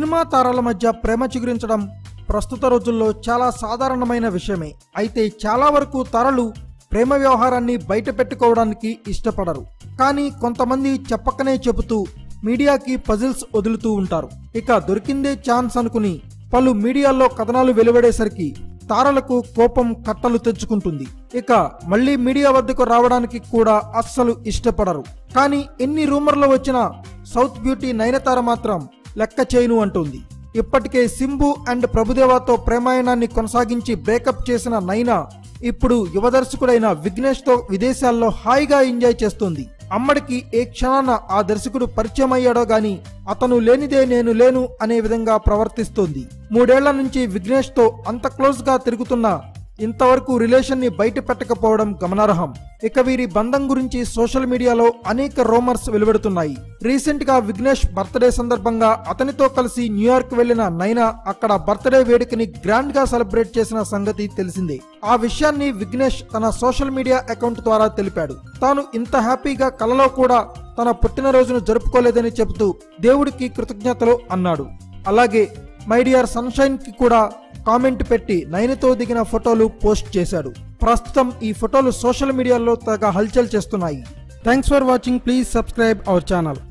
cinema తారల మధ్య ప్రేమ చిగురించడం ప్రస్తుత రోజుల్లో చాలా సాధారణమైన విషయమే అయితే చాలా వరకు తారలు ప్రేమ వ్యవహారాన్ని బయట పెట్టుకోవడానికి ఇష్టపడరు కానీ కొంతమంది చెప్పకనే చెబుతూ మీడియాకి పజిల్స్ వదులుతూ ఉంటారు ఇక దొరికిందే ఛాన్స్ అనుకుని పలు మీడియాల్లో కథనాలు వెలువడేసరికి తారలకు కోపం కట్టలు తెచ్చుకుంటుంది ఇక మళ్ళీ మీడియా వద్దకు రావడానికి కూడా అస్సలు ఇష్టపడరు కానీ ఎన్ని రూమర్లు వచ్చినా సౌత్ బ్యూటీ నయనతార మాత్రం లెక్క చేయను అంటుంది ఇప్పటికే సింబు అండ్ ప్రభుదేవాతో ప్రేమాయణాన్ని కొనసాగించి బ్రేకప్ చేసిన నైనా ఇప్పుడు యువ దర్శకుడైన విఘ్నేష్ తో విదేశాల్లో హాయిగా ఎంజాయ్ చేస్తోంది అమ్మడికి ఏ క్షణాన ఆ దర్శకుడు పరిచయం అయ్యాడో గాని అతను లేనిదే నేను లేను అనే విధంగా ప్రవర్తిస్తోంది మూడేళ్ల నుంచి విఘ్నేష్ తో అంత క్లోజ్ గా తిరుగుతున్న ఇంతవరకు రిలేషన్ ని బయట పెట్టకపోవడం గమనార్హం ఇక వీరి బంధం గురించి సోషల్ మీడియాలో అనేక రోమర్స్ వెలువడుతున్నాయి రీసెంట్ గా విఘ్నేష్ బర్త్డే సందర్భంగా అతనితో కలిసి న్యూయార్క్ వెళ్లిన నైనా అక్కడ బర్త్డే వేడుకని గ్రాండ్ గా సెలబ్రేట్ చేసిన సంగతి తెలిసిందే ఆ విషయాన్ని విఘ్నేష్ తన సోషల్ మీడియా అకౌంట్ ద్వారా తెలిపాడు తాను ఇంత హ్యాపీగా కలలో కూడా తన పుట్టినరోజును జరుపుకోలేదని చెబుతూ దేవుడికి కృతజ్ఞతలు అన్నాడు అలాగే మై డియర్ సన్షైన్ కి కూడా కామెంట్ పెట్టి నయనతో దిగిన ఫోటోలు పోస్ట్ చేశాడు ప్రస్తుతం ఈ ఫోటోలు సోషల్ మీడియాలో తెగ హల్చల్ చేస్తున్నాయి thanks for watching please subscribe our channel